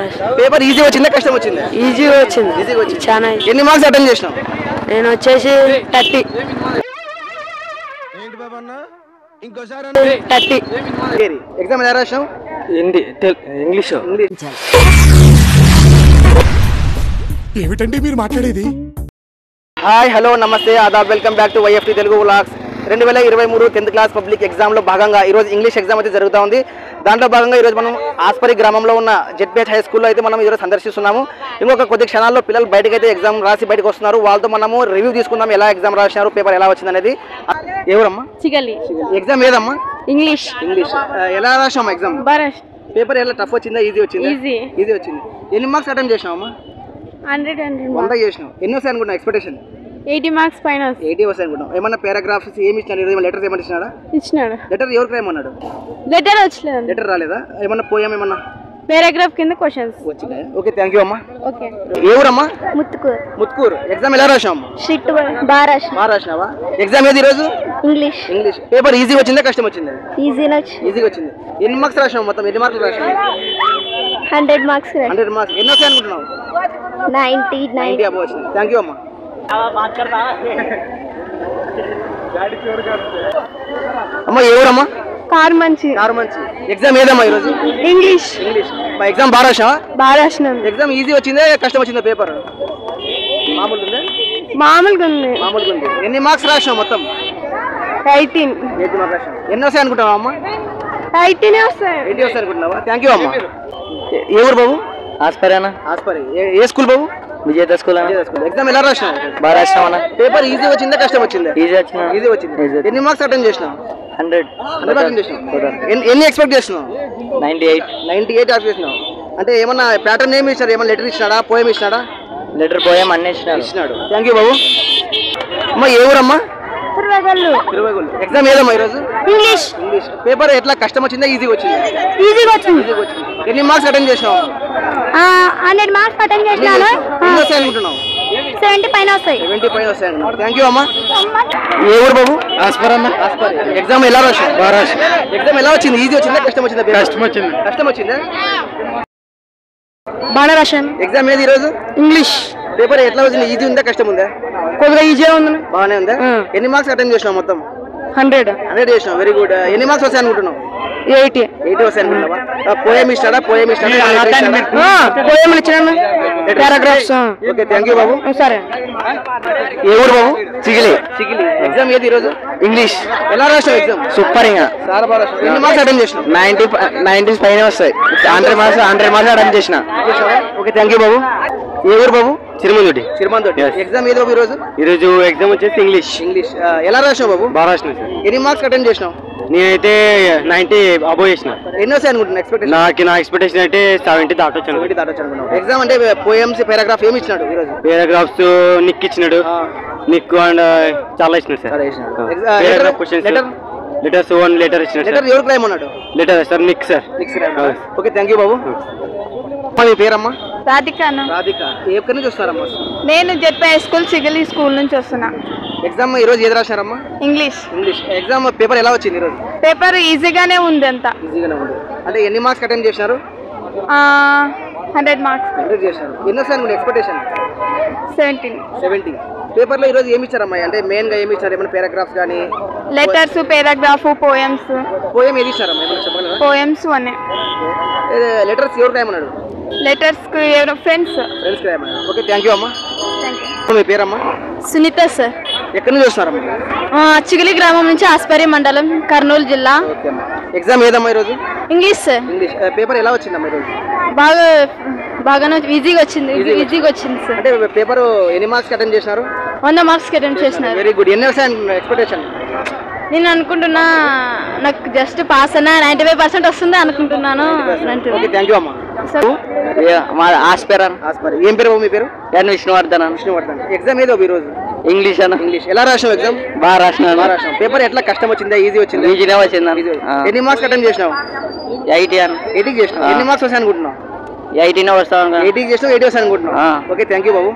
రాసిన paper easy వచ్చిందా కష్టం వచ్చిందా ఈజీగా వచ్చింది ఈజీగా వచ్చింది చాలా easy. ఎన్ని మార్క్స్ అటెండ్ చేసినావు నేను వచ్చేసి థర్టీ థర్టీ ఎగ్జామ్ ఎలా రాసినావు హిందీ ఇంగ్లీష్ ఇంగ్లీష్ ఏమిటండి మీరు మాట్లాడేది హాయ్ హలో నమస్తే ఆదాబ్ welcome back to YFT Telugu vlogs రెండు వేల ఇరవై మూడు టెన్త్ క్లాస్ పబ్లిక్ ఎగ్జామ్లో భాగంగా ఈరోజు ఇంగ్లీష్ ఎగ్జామ్ అయితే జరుగుతూ ఉంది దాంట్లో భాగంగా ఈరోజు మనం ఆస్పరి గ్రామంలో ఉన్న జెడ్పేట్ హై స్కూల్లో అయితే మనం ఈరోజు సందర్శిస్తున్నాము ఇంకొక కొద్ది క్షణాల్లో పిల్లలు బయటకు అయితే ఎగ్జామ్ రాసి బయటకు వస్తున్నారు వాళ్ళతో మనము రివ్యూ తీసుకుందాం ఎలా ఎగ్జామ్ రాసినారు పేపర్ ఎలా వచ్చింది అనేది ఎవరమ్మా చిగలి ఎగ్జామ్ ఏదమ్మా ఇంగ్లీష్ ఇంగ్లీష్ ఎలా రాసాము ఎగ్జామ్ బరస్ పేపర్ ఎలా టఫ్ వచ్చిందా ఈజీ వచ్చిందా Easy. ఈజీ వచ్చింది ఎన్ని మార్క్స్ అటెంప్ట్ చేసినావమ్మా హండ్రెడ్ హండ్రెడ్ వంద చేసినావు ఎన్ని వస్తాయి అనుకుంటున్నా ఎక్స్పెక్టేషన్ ఎయిటీ మార్క్స్ పైన ఎయిటీ వస్తాయి అనుకుంటున్నాం ఏమన్నా పారాగ్రాఫ్స్ ఏమి ఇచ్చినాడు ఏమైనా లెటర్స్ ఏమన్నా ఇచ్చినాడా ఇచ్చినాడు లెటర్ ఎవరికి రాయమన్నాడు లెటర్ వచ్చలేదు లెటర్ రాలేదా ఏమన్నా పోయాం ఏమన్నా పారాగ్రాఫ్ కింద క్వశ్చన్స్ వచ్చినాయా ఓకే థ్యాంక్ యూ అమ్మా ఓకే ఏ ఊరమ్మా ముత్తుకూర్ ముత్కూరు ఎగ్జామ్ ఎలా రాసాం షిట్ బారాష్ బాగా రాసినావా ఎగ్జామ్ ఏది ఈరోజు ఇంగ్లీష్ ఇంగ్లీష్ పేపర్ ఈజీ వచ్చిందా కష్టం వచ్చిందా ఈజీగా ఈజీగా వచ్చింది ఎన్ని మార్క్స్ రాసాం మొత్తం ఎన్ని మార్కులు రాసాం హండ్రెడ్ మార్క్స్ హండ్రెడ్ మార్క్స్ ఎన్ని వస్తాయి అనుకుంటున్నావు నైన్టీ నైన్టీ అబౌ వచ్చింది థ్యాంక్ యూ అమ్మా అమ్మా ఏ ఊరమ్మా కార్ మంచి కారు మంచి ఎగ్జామ్ ఏదమ్మా ఈరోజు ఇంగ్లీష్ ఇంగ్లీష్ మా ఎగ్జామ్ బాగా రాసావా బాగా రాసినాను ఎగ్జామ్ ఈజీ వచ్చిందే కష్టం వచ్చిందా పేపర్ మామూలుగా ఉందా మామూలుగా ఉంది మామూలుగా ఉంది ఎన్ని మార్క్స్ రాసావు మొత్తం ఎయిటీన్ ఎయిటీ మార్క్స్ రాసావు ఎన్ని వస్తాయి అనుకుంటావా అమ్మా ఎయిటీనే వస్తాయి ఎయిటీ వస్తాయి అనుకుంటున్నావా థ్యాంక్ యూ అమ్మా ఏ- ఏ ఊరు బాబు ఆస్పరేనా ఆస్పరి ఏ- ఏ స్కూల్ బాబు విజేత స్కూల్ అన్న స్కూల్ ఎగ్జామ్ ఎలా రాసినావు బాగా రాసినామన్నా పేపర్ ఈజీ వచ్చిందా కష్టం వచ్చిందా ఈజీ వచ్చిన ఈజీ వచ్చింది ఎన్ని మార్క్స్ అటెండ్ చేసినావు హండ్రెడ్ హండ్రెడ్ మార్క్స్ చేసినావు ఎన్ని- ఎన్ని ఎక్స్పెక్ట్ చేసినావు నైన్టీ ఎయిట్ నైన్టీ ఎయిట్ ఆఫ్ చేసినావు అంటే ఏమన్నా ప్యాటర్న్ ఏమి ఇచ్చారు ఏమన్నా లెటర్ ఇచ్చినాడా పోయం ఇచ్చినాడా లెటర్ పోయాం అన్నీ ఇచ్చినారు ఇచ్చినాడు థ్యాంక్ యూ బాబు అమ్మా ఏ ఊరమ్మా తిరువగల్లు ఎగ్జామ్ ఏదమ్మా ఈరోజు ఇంగ్లీష్ ఇంగ్లీష్ పేపర్ ఎట్లా కష్టం వచ్చిందా ఈజీగా వచ్చింది ఈజీగా వచ్చింది ఈజీగా వచ్చింది ఎన్ని మార్క్స్ అటెండ్ చేసినావు హండ్రెడ్ మార్క్స్ అటెండ్ ఎన్ని ఎన్ని వస్తాయి అనుకుంటున్నావు సెవెంటీ పైన వస్తాయి సెవెంటీ ఫైవ్ వస్తాయి అనుకుంటున్నావు థ్యాంక్ యూ అమ్మా ఏ ఊరు బాబు ఆస్పరన్న ఎగ్జామ్ ఎలా రాశావు బాగా రాశా ఎగ్జామ్ ఎలా వచ్చింది ఈజీ వచ్చిందా కష్టం వచ్చిందా కష్టం వచ్చింది కష్టం వచ్చిందా బాగా రాశాను ఎగ్జామ్ ఏది ఈరోజు ఇంగ్లీష్ పేపర్ ఎట్లా వచ్చింది ఈజీ ఉందా కష్టం ఉందా కొద్దిగా ఈజీగా ఉంది బాగానే ఉందా ఎన్ని మార్క్స్ అటెండ్ చేసినావు మొత్తం హండ్రెడ్ హండ్రెడ్ చేసినావు వెరీ గుడ్ ఎన్ని మార్క్స్ వస్తాయి అనుకుంటున్నావు ఎయిటీ ఎయిటీ వస్తాయి అనుకుంటున్నావా పోయం ఇస్తాడా పోయం ఇస్తాడా పోయమని ఇచ్చిన పారాగ్రాఫ్స్ ఓకే థ్యాంక్ యూ బాబు సరే ఏ ఊరు బాబు చిగిలి చిగిలి ఎగ్జామ్ ఏది ఈరోజు ఇంగ్లీష్ ఎలా రాసావు ఎగ్జామ్ సూపర్ ఇంకా చాలా బాగా రాసావు ఎన్ని మార్క్స్ అటెండ్ చేసినావు నైన్టీ నైన్టీ పైన వస్తాయి hundred marks hundred marks attend చేసిన ఓకే థ్యాంక్ యూ బాబు ఏ ఊరు బాబు చిరుమందుడి చిరుమంత్ Yes. ఎగ్జామ్ ఏది బాబు ఈరోజు ఈరోజు ఎగ్జామ్ వచ్చేసి ఇంగ్లీష్ ఇంగ్లీష్ ఎలా రాసావు బాబు బాగా రాసిన సార్ ఎన్ని మార్క్స్ అటెండ్ చేసినావు నేనైతే నైన్టీ అబో చేసిన ఎన్ని వస్తాయి అనుకుంటున్నా ఎక్స్పెక్టేషన్ నాకు నా ఎక్స్పెక్టేషన్ అయితే సెవెంటీ దాటొచ్చాను ఒకటి దాటొచ్చు అనుకున్నావు ఎగ్జామ్ అంటే పోయమ్స్ పారాగ్రాఫ్ ఏమి ఇచ్చినాడు ఈరోజు పారాగ్రాఫ్స్ నిక్ ఇచ్చినాడు నిక్ అండ్ చాలా ఇచ్చినాడు సార్ చాలా ఇచ్చినాడు. ఆ. Ex- ఆ, Paragraph letter- questions. letter? Letters one letter ఇచ్చినాడు లెటర్ సార్ ఎవరికి రాయమన్నాడు లెటర్ సార్ నిక్ సార్ ఓకే థ్యాంక్ యూ బాబు అమ్మా, మీ పేరమ్మా రాధిక అన్న రాధిక ఎక్కడి నుంచి వస్తారమ్మా నేను చెప్పే స్కూల్ సిగలి స్కూల్ నుంచి వస్తున్నా ఎగ్జామ్ ఈ రోజు ఏది రాశారమ్మా ఇంగ్లీష్ ఇంగ్లీష్ ఎగ్జామ్ పేపర్ ఎలా వచ్చింది ఈరోజు పేపర్ ఈజీగానే ఉంది అంత ఈజీగానే ఉంది అంటే ఎన్ని మార్క్స్ అటెండ్ చేసినారు హండ్రెడ్ మార్క్స్ హండ్రెడ్ చేసినారు ఎన్ని వస్తాయి అనుకుంటే ఎక్స్పెక్టేషన్ సెవెంటీన్ సెవెంటీ పేపర్లో ఈరోజు ఏమి ఇచ్చారమ్మా అంటే మెయిన్గా ఏమి ఇచ్చారు ఏమైనా పారాగ్రాఫ్స్ కానీ లెటర్స్ పారాగ్రాఫ్ పోయమ్స్ పోయం ఏది ఇచ్చారమ్మా ఏమైనా చెప్పగలరా పోయమ్స్ అనే లెటర్స్ ఎవరికి రాయమన్నాడు లెటర్స్ ఎవరో ఫ్రెండ్స్ ఫ్రెండ్స్కి రాయమన్నాడు ఓకే థ్యాంక్ యూ అమ్మా మీ పేరమ్మా సునీత సార్ ఎక్కడి నుంచి వస్తున్నారమ్మా చిగిలి గ్రామం నుంచి ఆస్పరి మండలం కర్నూలు జిల్లా ఓకే అమ్మా ఎగ్జామ్ ఏదమ్మా ఈరోజు ఇంగ్లీష్ సార్ ఇంగ్లీష్ పేపర్ ఎలా వచ్చిందమ్మా ఈరోజు బాగా బాగానే ఈజీగా వచ్చింది ఈజీగా వచ్చింది సార్ అంటే పేపర్ ఎన్ని మార్క్స్ అటెండ్ చేసినారు వంద మార్క్స్ అటెంప్ట్ చేసినారు వెరీ గుడ్ ఎన్ని వస్తాయి ఎక్స్పెక్టేషన్ నేను అనుకుంటున్నా నాకు జస్ట్ పాస్ అన్న నైంటీ ఫైవ్ పర్సెంట్ వస్తుంది అనుకుంటున్నాను ఓకే థ్యాంక్ యూ అమ్మా సో మా ఆస్పేరన్ ఆస్పరి ఏం పేరు బాబు మీ పేరు ఎన్ విష్ణువర్ధన్ విష్ణువర్ధన్ ఎగ్జామ్ ఏదో ఈ రోజు ఇంగ్లీష్ అన్న ఇంగ్లీష్ ఎలా రాసావు ఎగ్జామ్ బాగా రాసిన బాగా రాసాం పేపర్ ఎట్లా కష్టం వచ్చిందా ఈజీ వచ్చిందా ఈజీనే వచ్చింది Easy వచ్చింది. ఎన్ని మార్క్స్ అటెండ్ చేసినావు ఎయిటీ అన్న ఎయిటీకి చేసినావు ఎన్ని మార్క్స్ వస్తాయి అనుకుంటున్నావు ఎయిటీనే వస్తాను ఎయిటీకి చేసినావు ఎయిటీ వస్తాయి అనుకుంటున్నావు ఆ. ఓకే థ్యాంక్ యూ బాబు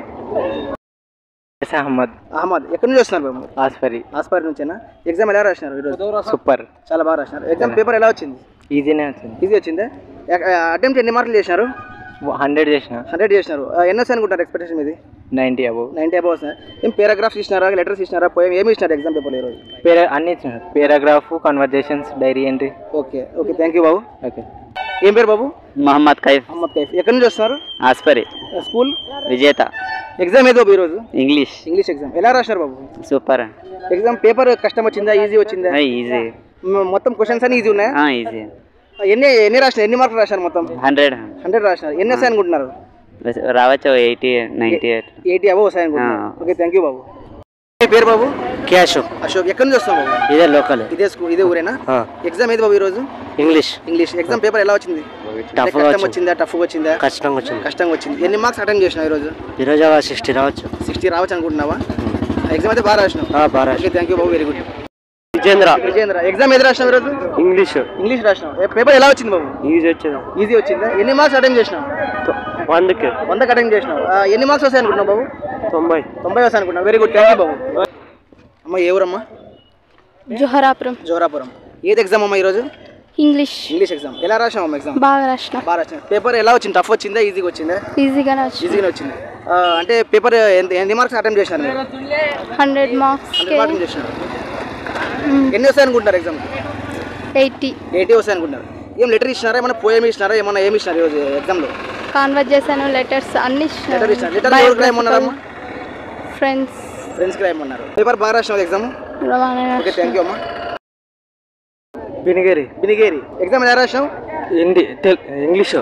అహ్మద్ అహ్మద్ ఎక్కడి నుంచి వస్తున్నారు బాబు ఆస్పరి ఆస్పరి నుంచేనా ఎగ్జామ్ ఎలా రాసినారు ఈరోజు సూపర్ చాలా బాగా రాసినారు ఎగ్జామ్ పేపర్ ఎలా వచ్చింది ఈజీనే వచ్చింది ఈజీ వచ్చిందా అటెంప్ట్ ఎన్ని మార్కులు చేసినారు హండ్రెడ్ చేసిన హండ్రెడ్ చేసినారు ఆ, ఎన్ని వస్తాయి అనుకుంటారు ఎక్స్పెక్టేషన్ ఇది నైంటీ అబౌవ్ నైంటీ అబౌవ్ వస్తాయి ఏం పారాగ్రాఫ్స్ ఇచ్చినారా లెటర్స్ ఇచ్చినారా పోయం ఏమి ఇచ్చినారు ఎగ్జామ్ పేపర్ ఈరోజు పేరా అన్ని ఇచ్చిన paragraph conversations diary entry okay okay thank you బాబు ఓకే ఏం పేరు బాబు మహమ్మద్ కైఫ్ అహ్మద్ కైఫ్ ఎక్కడి నుంచి వస్తున్నారు ఆస్పరి స్కూల్ విజేత ఎగ్జామ్ ఏదో బాబు ఈరోజు ఇంగ్లీష్ ఇంగ్లీష్ ఎగ్జామ్ ఎలా రాసినారు బాబు సూపర్ ఎగ్జామ్ పేపర్ కష్టం వచ్చిందా ఈజీ వచ్చిందా ఈజీ మ- మొత్తం క్వశ్చన్స్ అన్ని ఈజీ ఉన్నాయా ఈజీ ఎన్ని ఎన్ని రాసినారు ఎన్ని మార్కులు రాశారు మొత్తం హండ్రెడ్ హండ్రెడ్ రాసినారు ఎన్ని వస్తాయి అనుకుంటున్నారు రావచ్చు ఎయిటీ నైంటీ ఎయిటీ అబౌవ్ వస్తాయి అనుకుంటున్నారు ఆ. ఓకే థ్యాంక్ యూ బాబు మీ పేరు బాబు క్యాష్ అశోక్ ఎక్కడి నుంచి వస్తాం బాబు ఇదే లోకల్ ఇదే స్కూల్ ఇదే ఊరేనా ఎగ్జామ్ ఏది బాబు ఈరోజు ఇంగ్లీష్ ఇంగ్లీష్ ఎగ్జామ్ పేపర్ ఎలా వచ్చింది Tough అంటే గా కష్టం వచ్చింది. వచ్చిందా టఫ్ వచ్చిందా కష్టంగా వచ్చింది కష్టంగా వచ్చింది ఎన్ని మార్క్స్ అటెండ్ చేసినావు ఈరోజు ఈరోజు సిక్స్టీ రావచ్చు సిక్స్టీ రావచ్చు అనుకుంటున్నావా ఎగ్జామ్ అయితే బాగా రాసినావు బాగా ఓకే థ్యాంక్ యూ బాబు very good Vijendra Vijendra exam ఏది రాసినావు ఈరోజు ఇంగ్లీష్ ఇంగ్లీష్ రాసినావు పేపర్ ఎలా వచ్చింది బాబు ఈజీ వచ్చేది ఈజీ వచ్చిందా ఎన్ని మార్క్స్ అటెండ్ చేసినావు వందకి వందకి అటెండ్ చేసినావు ఆ, ఎన్ని మార్క్స్ వస్తాయి అనుకుంటున్నావు బాబు తొంభై తొంభై వస్తాయి అనుకుంటున్నావు వెరీ గుడ్ థ్యాంక్ యూ బాబు అమ్మ ఏ ఊరమ్మా జోహరాపురం జోహరాపురం ఏది ఎగ్జామ్ అమ్మా ఈరోజు ఇంగ్లీష్ ఇంగ్లీష్ ఎగ్జామ్ ఎలా రాసావు అమ్మ ఎగ్జామ్ బాగా రాసిన బాగా రాసిన పేపర్ ఎలా వచ్చింది టఫ్ వచ్చిందా ఈజీగా వచ్చిందా ఈజీగానే వచ్చింది ఈజీగానే వచ్చింది ఆ, అంటే పేపర్ ఎంత ఎన్ని మార్క్స్ అటెంప్ట్ చేసినారు మీరు హండ్రెడ్ మార్క్స్ హండ్రెడ్ మార్క్స్ చేసినారు ఎన్ని వస్తాయి అనుకుంటున్నారు ఎగ్జామ్ ఎయిటీ ఎయిటీ వస్తాయి అనుకుంటున్నారు ఏం లెటర్ ఇచ్చినారా ఏమైనా పోయం ఇచ్చినారా ఏమన్నా ఏమి ఇచ్చినారు ఈరోజు ఎగ్జామ్లో కాన్వర్ట్ చేశాను లెటర్స్ అన్ని లెటర్ ఇచ్చినారు లెటర్ ఎవరికి రాయమన్నారమ్మా ఫ్రెండ్స్ ఫ్రెండ్స్కి రాయమన్నారు పేపర్ బాగా రాసినావు ఎగ్జామ్ ఓకే థ్యాంక్ యూ అమ్మా బినిగేరి బినిగేరి ఎగ్జామ్ ఎలా రాసినావు హిందీ ఇంగ్లీష్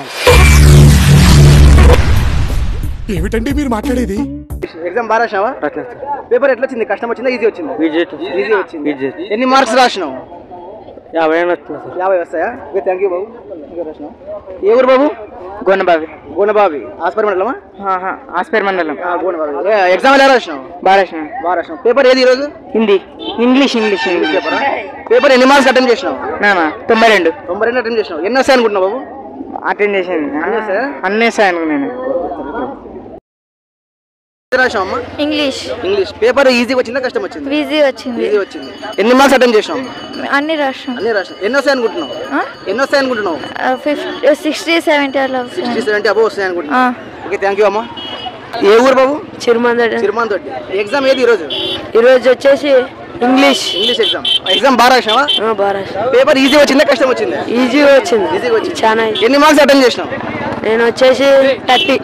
ఏమిటండి మీరు మాట్లాడేది ఎగ్జామ్ బాగా రాసినావా పేపర్ ఎట్లా వచ్చింది కష్టం వచ్చిందా ఈజీ వచ్చిందా విజేట్ ఈజీ వచ్చింది ఎన్ని మార్క్స్ రాసినావు యాభై అని వచ్చింది సార్ యాభై వస్తాయా ఓకే థ్యాంక్ యూ బాబు ఇంకా రాసినావు ఏ ఊరు బాబు గోనబావి గోనబావి ఆస్పర్ మండలమా ఆస్పేర్ మండలం ఆ, గోనబావి ఏ, ఎగ్జామ్ ఎలా రాసినావు బాగా బాగా రాసినావు పేపర్ ఏది ఈరోజు హిందీ ఇంగ్లీష్ ఇంగ్లీష్ ఇంగ్లీష్ పేపరా పేపర్ ఎన్ని మార్క్స్ అటెండ్ చేసినావు నానా తొంభై రెండు తొంభై రెండు అటెండ్ చేసినావు ఎన్ని వస్తాయి అనుకుంటున్నావు బాబు అటెండ్ చేసింది అన్నీ వస్తాయా అన్నీ సార్ నేను ఏది రాసినావు అమ్మా ఇంగ్లీష్ ఇంగ్లీష్ పేపర్ ఈజీగా వచ్చిందా కష్టం వచ్చింది ఈజీ వచ్చింది ఈజీ వచ్చింది ఎన్ని మార్క్స్ అటెండ్ చేసినావు అన్ని రాసిన అన్ని రాసినావు ఎన్ని వస్తాయి అనుకుంటున్నావు ఎన్ని వస్తాయి అనుకుంటున్నావు ఫిఫ్టీ సిక్స్టీ సెవెంటీ అలా సిక్స్టీ సెవెంటీ అబౌవ్ వస్తాయి అనుకుంటున్నావు ఓకే థ్యాంక్ యూ అమ్మా ఏ ఊరు బాబు చిరుమందడ చిరుమాన్ తోటి ఎగ్జామ్ ఏది ఈరోజు ఈరోజు వచ్చేసి ఇంగ్లీష్ ఇంగ్లీష్ ఎగ్జామ్ ఎగ్జామ్ బాగా రాసినావా బాగా రాసిన పేపర్ ఈజీ వచ్చిందా కష్టం వచ్చిందా ఈజీ వచ్చింది ఈజీగా వచ్చింది చాలా ఎన్ని మార్క్స్ అటెండ్ చేసినావు నేను వచ్చేసి థర్టీ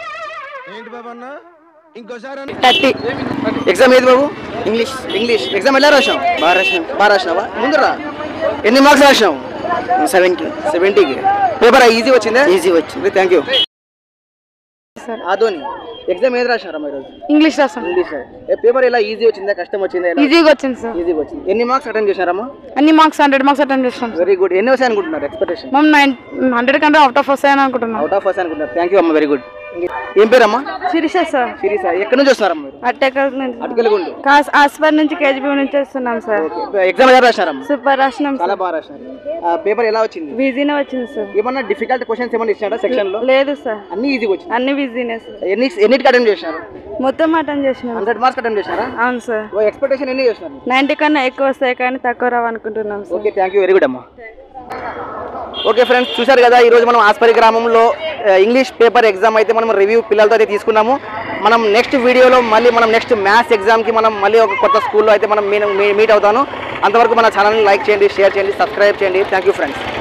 థర్టీ ఎగ్జామ్ ఏది బాబు ఇంగ్లీష్ ఇంగ్లీష్ ఎగ్జామ్ ఎలా రాసినావు బాగా రాసినావు బాగా రాసినావా ముందు రా ఎన్ని మార్క్స్ రాసినావు సెవెంటీ సెవెంటీకి పేపర్ ఈజీ వచ్చిందా ఈజీ వచ్చింది థ్యాంక్ యూ ఆదోని ఎగ్జామ్ ఏది రాసినారా ఈరోజు ఇంగ్లీష్ రాసాం ఇంగ్లీష్ పేపర్ ఎలా ఈజీ వచ్చిందా కష్టం వచ్చిందా ఈజీగా వచ్చింది సార్ ఈజీగా వచ్చింది ఎన్ని మార్క్స్ అటెండ్ చేశారమ్మా అన్ని మార్క్స్ హండ్రెడ్ మార్క్స్ అటెండ్ చేస్తాం వెరీ గుడ్ ఎన్ని వస్తాయి అనుకుంటున్నారు ఎక్స్పెక్టేషన్ మేము నైన్ హండ్రెడ్ కంటే అవుట్ ఆఫ్ వస్తాయని అనుకుంటున్నాం అవుట్ ఆఫ్ వస్తాయి అనుకుంటున్నారు థ్యాంక్ యూ అమ్మా వెరీ గుడ్ ఏం పేరమ్మా శిరీష సార్ సిరీస్ ఎక్కడి నుంచి వస్తున్నారమ్మా మీరు అట్టెకల్ అటుకెళ్ళగుండు ఆస్పర్ నుంచి కేజీబీ నుంచి వస్తున్నాం సార్ ఎగ్జామ్ ఎలా రాసినారమ్మా సూపర్ రాసినాం చాలా బాగా రాసినారు పేపర్ ఎలా వచ్చింది బిజీనే వచ్చింది సార్ ఏమన్నా డిఫికల్ట్ క్వశ్చన్స్ ఏమన్నా ఇచ్చారా సెక్షన్ లో లేదు సార్ అన్ని ఈజీగా వచ్చింది అన్ని బిజీనే సార్ ఎన్ని ఎన్నిటికి అటెండ్ చేసినారు మొత్తం అటెండ్ చేసినాం హండ్రెడ్ మార్క్స్ అటెండ్ చేసినారా అవును సార్ ఓ ఎక్స్పెక్టేషన్ ఎన్ని చేసినారు నైన్టీ కన్నా ఎక్కువ వస్తాయి కానీ తక్కువ రావు అనుకుంటున్నాం sir okay thank you very good అమ్మా ఓకే ఫ్రెండ్స్ చూశారు కదా ఈరోజు మనం ఆస్పరి గ్రామంలో ఆ, ఇంగ్లీష్ పేపర్ ఎగ్జామ్ అయితే మనం రివ్యూ పిల్లలతో అయితే తీసుకున్నాము మనం నెక్స్ట్ వీడియోలో మళ్ళీ మనం నెక్స్ట్ మ్యాథ్స్ ఎగ్జామ్కి మనం మళ్ళీ ఒక కొత్త స్కూల్లో అయితే మనం మీట్ అవుతాను అంతవరకు మన ఛానల్ని లైక్ చేయండి షేర్ చేయండి సబ్స్క్రైబ్ చేయండి థ్యాంక్ యూ ఫ్రెండ్స్